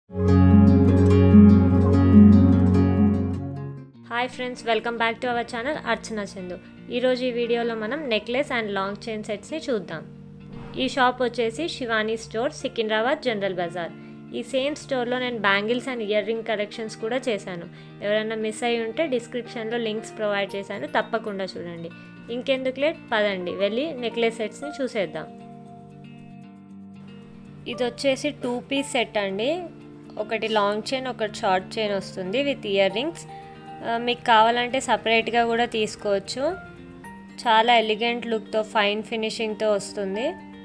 hi friends welcome back to our channel Archana Chandu ఈరోజు ఈ వీడియోలో మనం నెక్లెస్ అండ్ లాంగ్ చైన్ సెట్స్ని చూద్దాం ఈ షాప్ వచ్చేసి Shivani store Secunderabad general bazaar ఈ సేమ్ స్టోర్లో నేను bangles and ear ring collections కూడా చేశాను ఎవరైనా మిస్ అయి ఉంటే డిస్క్రిప్షన్లో లింక్స్ ప్రొవైడ్ చేశాను తప్పకుండా చూడండి ఇంకెందుకు లేట్ పదండి వెళ్ళి నెక్లెస్ సెట్స్ని చూసేద్దాం ఇది వచ్చేసి టూ పీస్ సెట్ అండి ఒకటి లాంగ్ చైన్ ఒకటి షార్ట్ చైన్ వస్తుంది విత్ ఇయర్ రింగ్స్ మీకు కావాలంటే సపరేట్గా కూడా తీసుకోవచ్చు చాలా ఎలిగెంట్ లుక్తో ఫైన్ ఫినిషింగ్తో వస్తుంది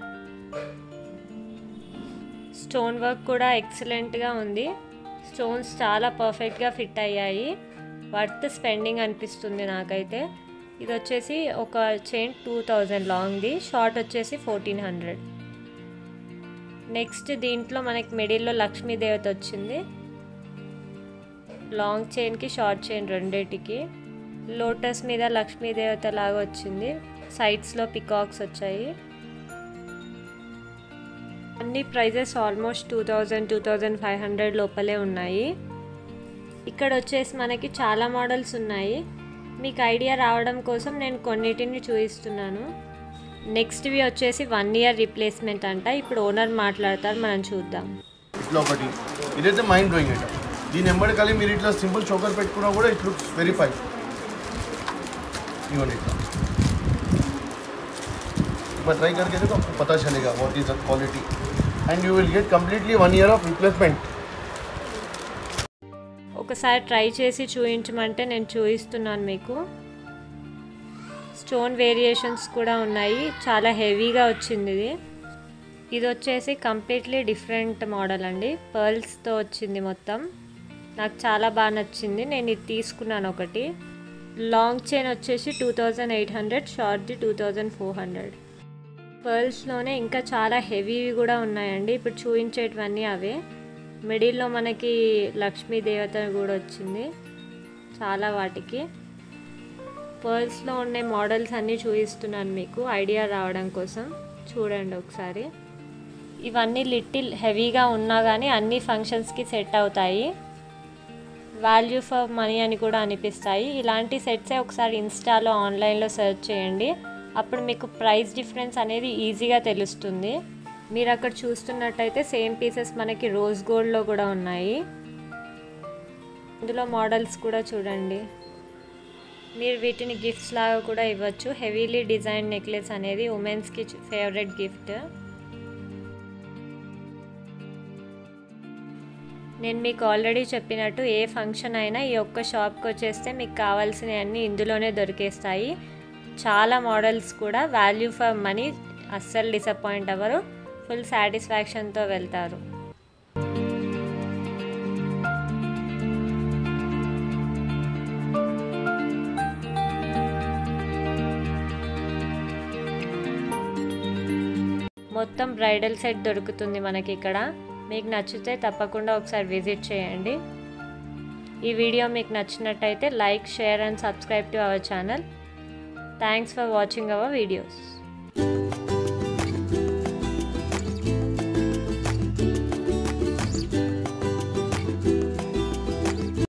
స్టోన్ వర్క్ కూడా ఎక్సలెంట్గా ఉంది స్టోన్స్ చాలా పర్ఫెక్ట్గా ఫిట్ అయ్యాయి వర్త్ స్పెండింగ్ అనిపిస్తుంది నాకైతే ఇది వచ్చేసి ఒక చైన్ టూ థౌజండ్ లాంగ్ది షార్ట్ వచ్చేసి ఫోర్టీన్ హండ్రెడ్ నెక్స్ట్ దీంట్లో మనకి మిడిల్లో లక్ష్మీదేవత వచ్చింది లాంగ్ చైన్కి షార్ట్ చైన్ రెండింటికి లోటస్ మీద లక్ష్మీదేవత లాగా వచ్చింది సైడ్స్లో పికాక్స్ వచ్చాయి అన్ని prices almost two thousand two thousand five hundred లోపలే ఉన్నాయి ఇక్కడ వచ్చేసి మనకి చాలా మోడల్స్ ఉన్నాయి మీకు ఐడియా రావడం కోసం నేను కొన్నిటిని చూపిస్తున్నాను నెక్స్ట్వి వచ్చేసి వన్ ఇయర్ రీప్లేస్మెంట్ అంట ఇప్పుడు ఓనర్ మాట్లాడతారు మనం చూద్దాం ఇట్లా ఒకటి ఇదైతే మైండ్ బ్లోయింగ్ ఐటమ్ దీని ఎంబడి కలిగి మీరు ఇట్లా సింపుల్ చోకర్ పెట్టుకున్నా కూడా it looks very fine even इतना एक बार ट्राई करके देखो आपको पता चलेगा what is the quality and you will get completely one year of replacement ఒకసారి ట్రై చేసి చూపించమంటే నేను చూపిస్తున్నాను మీకు స్టోన్ వేరియేషన్స్ కూడా ఉన్నాయి చాలా హెవీగా వచ్చింది ఇది ఇది వచ్చేసి కంప్లీట్లీ డిఫరెంట్ మోడల్ అండి పర్ల్స్తో వచ్చింది మొత్తం నాకు చాలా బాగా నచ్చింది నేను ఇది తీసుకున్నాను ఒకటి లాంగ్ చైన్ వచ్చేసి టూ థౌజండ్ ఎయిట్ హండ్రెడ్ షార్ట్ది టూ థౌజండ్ ఫోర్ హండ్రెడ్ పర్ల్స్లోనే ఇంకా చాలా హెవీవి కూడా ఉన్నాయండి ఇప్పుడు చూపించేటివన్నీ అవే మిడిల్లో మనకి లక్ష్మీ దేవత కూడా వచ్చింది చాలా వాటికి పర్ల్స్లో ఉండే మోడల్స్ అన్నీ చూపిస్తున్నాను మీకు ఐడియా రావడం కోసం చూడండి ఒకసారి ఇవన్నీ లిటిల్ హెవీగా ఉన్నా కానీ అన్ని ఫంక్షన్స్కి సెట్ అవుతాయి వాల్యూ ఫర్ మనీ అని కూడా అనిపిస్తాయి ఇలాంటి సెట్సే ఒకసారి ఇన్స్టాలో ఆన్లైన్లో సెర్చ్ చేయండి అప్పుడు మీకు ప్రైస్ డిఫరెన్స్ అనేది ఈజీగా తెలుస్తుంది మీరు అక్కడ చూస్తున్నట్టయితే సేమ్ పీసెస్ మనకి రోజ్ గోల్డ్లో కూడా ఉన్నాయి ఇందులో మోడల్స్ కూడా చూడండి మీరు వీటిని గిఫ్ట్స్ లాగా కూడా ఇవ్వచ్చు హెవీలీ డిజైన్ నెక్లెస్ అనేది ఉమెన్స్కి ఫేవరెట్ గిఫ్ట్ నేను మీకు ఆల్రెడీ చెప్పినట్టు ఏ ఫంక్షన్ అయినా ఈ ఒక్క షాప్కి వచ్చేస్తే మీకు కావాల్సినవన్నీ ఇందులోనే దొరికేస్తాయి చాలా మోడల్స్ కూడా వాల్యూ ఫర్ మనీ అస్సలు డిసప్పాయింట్ అవ్వరు ఫుల్ సాటిస్ఫాక్షన్తో వెళ్తారు మొత్తం బ్రైడల్ సెట్ దొరుకుతుంది మనకి ఇక్కడ మీకు నచ్చితే తప్పకుండా ఒకసారి విజిట్ చేయండి ఈ వీడియో మీకు నచ్చినట్టయితే like share and subscribe to our channel thanks for watching our videos